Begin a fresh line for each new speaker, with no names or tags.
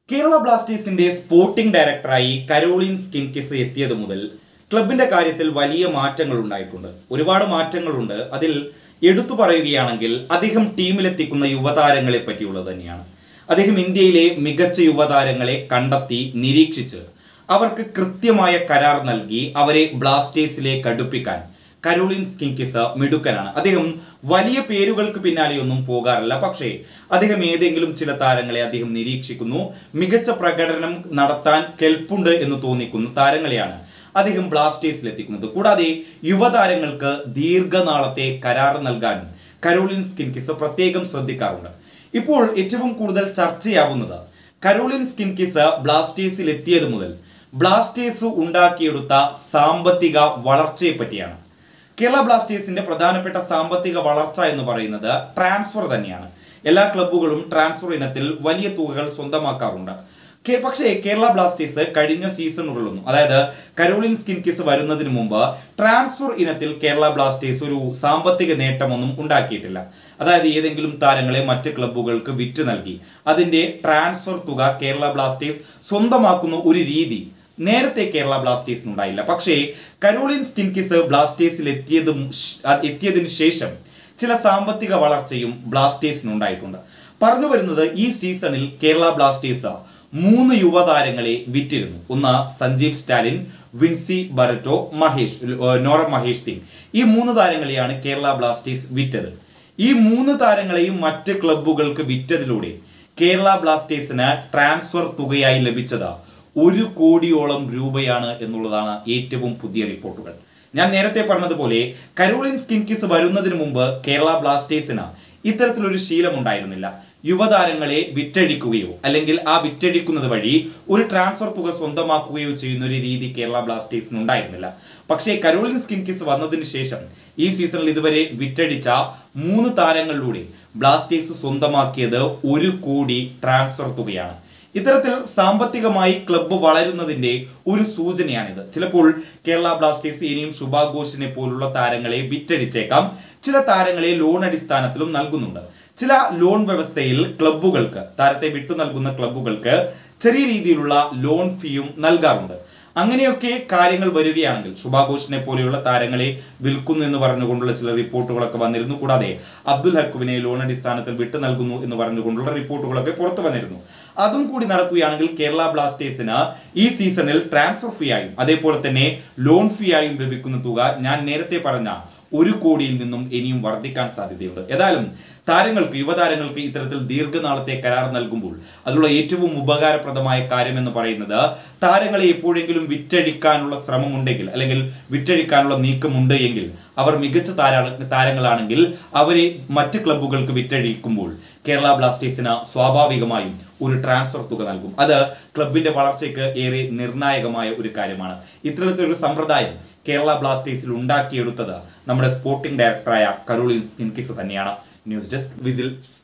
കേരള ബ്ലാസ്റ്റേഴ്സിന്റെ സ്പോർട്ടിംഗ് ഡയറക്ടറായി Caroline Skinkis എത്തിയത് മുതൽ ക്ലബിന്റെ കാര്യത്തിൽ വലിയ മാറ്റങ്ങൾ ഉണ്ടായിട്ടുണ്ട് ഒരുപാട് മാറ്റങ്ങളുണ്ട് അതിൽ എടുത്തു പറയുകയാണെങ്കിൽ അദ്ദേഹം ടീമിലെത്തിക്കുന്ന യുവതാരങ്ങളെ പറ്റിയുള്ളത് തന്നെയാണ് അദ്ദേഹം ഇന്ത്യയിലെ മികച്ച യുവതാരങ്ങളെ കണ്ടെത്തി നിരീക്ഷിച്ച് അവർക്ക് കൃത്യമായ കരാർ നൽകി അവരെ ബ്ലാസ്റ്റേഴ്സിലേക്ക് അടുപ്പിക്കാൻ കരോളിൻ സ്കിങ്കിസ് മിടുക്കനാണ് അദ്ദേഹം വലിയ പേരുകൾക്ക് പിന്നാലെയൊന്നും പോകാറില്ല പക്ഷേ അദ്ദേഹം ഏതെങ്കിലും ചില താരങ്ങളെ അദ്ദേഹം നിരീക്ഷിക്കുന്നു മികച്ച പ്രകടനം നടത്താൻ കെൽപ്പുണ്ട് എന്ന് തോന്നിക്കുന്ന താരങ്ങളെയാണ് അദ്ദേഹം ബ്ലാസ്റ്റേഴ്സിൽ എത്തിക്കുന്നത് കൂടാതെ യുവതാരങ്ങൾക്ക് ദീർഘനാളത്തെ കരാർ നൽകാനും കരോളിൻ സ്കിൻകിസ് പ്രത്യേകം ശ്രദ്ധിക്കാറുണ്ട് ഇപ്പോൾ ഏറ്റവും കൂടുതൽ ചർച്ചയാവുന്നത് കരോളിൻ സ്കിൻകിസ് ബ്ലാസ്റ്റേഴ്സിൽ എത്തിയത് മുതൽ ബ്ലാസ്റ്റേഴ്സ് ഉണ്ടാക്കിയെടുത്ത സാമ്പത്തിക വളർച്ചയെ പറ്റിയാണ് കേരള ബ്ലാസ്റ്റേഴ്സിന്റെ പ്രധാനപ്പെട്ട സാമ്പത്തിക വളർച്ച എന്ന് പറയുന്നത് ട്രാൻസ്ഫർ തന്നെയാണ് എല്ലാ ക്ലബ്ബുകളും ട്രാൻസ്ഫർ ഇനത്തിൽ വലിയ തുകകൾ സ്വന്തമാക്കാറുണ്ട് കെ- പക്ഷേ കേരള ബ്ലാസ്റ്റേഴ്സ് കഴിഞ്ഞ സീസണുകളിലൊന്നും അതായത് കരോളിൻ സ്കിൻകിസ് വരുന്നതിന് മുമ്പ് ട്രാൻസ്ഫർ ഇനത്തിൽ കേരള ബ്ലാസ്റ്റേഴ്സ് ഒരു സാമ്പത്തിക നേട്ടമൊന്നും ഉണ്ടാക്കിയിട്ടില്ല അതായത് ഏതെങ്കിലും താരങ്ങളെ മറ്റ് ക്ലബ്ബുകൾക്ക് വിറ്റ് നൽകി അതിന്റെ ട്രാൻസ്ഫർ തുക കേരള ബ്ലാസ്റ്റേഴ്സ് സ്വന്തമാക്കുന്ന ഒരു രീതി നേരത്തെ കേരള ബ്ലാസ്റ്റേഴ്സിന് ഉണ്ടായില്ല പക്ഷേ കരോളിൻ സ്കിൻകിസ് ബ്ലാസ്റ്റേഴ്സിൽ എത്തിയതും ശ്- അ- എത്തിയതിനു ശേഷം ചില സാമ്പത്തിക വളർച്ചയും ബ്ലാസ്റ്റേഴ്സിന് ഉണ്ടായിട്ടുണ്ട് പറഞ്ഞു വരുന്നത് ഈ സീസണിൽ കേരള ബ്ലാസ്റ്റേഴ്സ് മൂന്ന് യുവതാരങ്ങളെ വിറ്റിരുന്നു ഒന്ന് സഞ്ജീവ് സ്റ്റാലിൻ വിൻസി ബററ്റോ മഹേഷ് ഏർ നോറ മഹേഷ് സിംഗ് ഈ മൂന്ന് താരങ്ങളെയാണ് കേരള ബ്ലാസ്റ്റേഴ്സ് വിറ്റത് ഈ മൂന്ന് താരങ്ങളെയും മറ്റ് ക്ലബ്ബുകൾക്ക് വിറ്റതിലൂടെ കേരള ബ്ലാസ്റ്റേഴ്സിന് ട്രാൻസ്ഫർ തുകയായി ലഭിച്ചത് ഒരു കോടിയോളം രൂപയാണ് എന്നുള്ളതാണ് ഏറ്റവും പുതിയ റിപ്പോർട്ടുകൾ ഞാൻ നേരത്തെ പറഞ്ഞതുപോലെ കരോളിൻ സ്കിൻകിസ് വരുന്നതിന് മുമ്പ് കേരള ബ്ലാസ്റ്റേഴ്സിന് ഇത്തരത്തിലൊരു ശീലമുണ്ടായിരുന്നില്ല യുവതാരങ്ങളെ വിറ്റഴിക്കുകയോ അല്ലെങ്കിൽ ആ വിറ്റഴിക്കുന്നത് വഴി ഒരു ട്രാൻസ്ഫർ തുക സ്വന്തമാക്കുകയോ ചെയ്യുന്ന ഒരു രീതി കേരള ബ്ലാസ്റ്റേഴ്സിന് ഉണ്ടായിരുന്നില്ല പക്ഷേ കരോളിൻ സ്കിൻകിസ് വന്നതിന് ശേഷം ഈ സീസണിൽ ഇതുവരെ വിറ്റഴിച്ച മൂന്ന് താരങ്ങളിലൂടെ ബ്ലാസ്റ്റേഴ്സ് സ്വന്തമാക്കിയത് ഒരു കോടി ട്രാൻസ്ഫർ തുകയാണ് ഇത്തരത്തിൽ സാമ്പത്തികമായി ക്ലബ്ബ് വളരുന്നതിന്റെ ഒരു സൂചനയാണിത് ചിലപ്പോൾ കേരള ബ്ലാസ്റ്റേഴ്സ് ഇനിയും ശുഭാ ഘോഷിനെ പോലുള്ള താരങ്ങളെ വിറ്റഴിച്ചേക്കാം ചില താരങ്ങളെ ലോൺ അടിസ്ഥാനത്തിലും നൽകുന്നുണ്ട് ചില ലോൺ വ്യവസ്ഥയിൽ ക്ലബ്ബുകൾക്ക് താരത്തെ വിട്ടു നൽകുന്ന ക്ലബ്ബുകൾക്ക് ചെറിയ രീതിയിലുള്ള ലോൺ ഫീയും നൽകാറുണ്ട് അങ്ങനെയൊക്കെ കാര്യങ്ങൾ വരികയാണെങ്കിൽ ശുഭാഘോഷിനെ പോലെയുള്ള താരങ്ങളെ വിൽക്കുന്നു എന്ന് പറഞ്ഞുകൊണ്ടുള്ള ചില റിപ്പോർട്ടുകളൊക്കെ വന്നിരുന്നു കൂടാതെ അബ്ദുൽ ഹക്കുവിനെ ലോൺ അടിസ്ഥാനത്തിൽ വിട്ടു നൽകുന്നു എന്ന് പറഞ്ഞുകൊണ്ടുള്ള റിപ്പോർട്ടുകളൊക്കെ പുറത്തു വന്നിരുന്നു അതും കൂടി നടക്കുകയാണെങ്കിൽ കേരള ബ്ലാസ്റ്റേഴ്സിന് ഈ സീസണിൽ ട്രാൻസ്ഫർ ഫീ ആയും അതേപോലെ തന്നെ ലോൺ ഫീ ആയും ലഭിക്കുന്ന തുക ഞാൻ നേരത്തെ പറഞ്ഞ ഒരു കോടിയിൽ നിന്നും ഇനിയും വർദ്ധിക്കാൻ സാധ്യതയുണ്ട് ഏതായാലും താരങ്ങൾക്ക് യുവതാരങ്ങൾക്ക് ഇത്തരത്തിൽ ദീർഘനാളത്തെ കരാർ നൽകുമ്പോൾ അതിലുള്ള ഏറ്റവും ഉപകാരപ്രദമായ കാര്യം എന്ന് പറയുന്നത് താരങ്ങളെ എപ്പോഴെങ്കിലും വിറ്റഴിക്കാനുള്ള ശ്രമമുണ്ടെങ്കിൽ അല്ലെങ്കിൽ വിറ്റഴിക്കാനുള്ള നീക്കമുണ്ട് എങ്കിൽ അവർ മികച്ച താര താരങ്ങളാണെങ്കിൽ അവരെ മറ്റ് ക്ലബ്ബുകൾക്ക് വിറ്റഴിക്കുമ്പോൾ കേരള ബ്ലാസ്റ്റേഴ്സിന് സ്വാഭാവികമായും ഒരു ട്രാൻസ്ഫർ തുക നൽകും അത് ക്ലബിന്റെ വളർച്ചയ്ക്ക് ഏറെ നിർണായകമായ ഒരു കാര്യമാണ് ഇത്തരത്തിലൊരു സമ്പ്രദായം കേരള ബ്ലാസ്റ്റേഴ്സിൽ ഉണ്ടാക്കിയെടുത്തത് നമ്മുടെ സ്പോർട്ടിംഗ് ഡയറക്ടറായ കരോളിൻ സ്കിൻകിസ് തന്നെയാണ് ന്യൂസ് ഡെസ്ക് വിസിൽ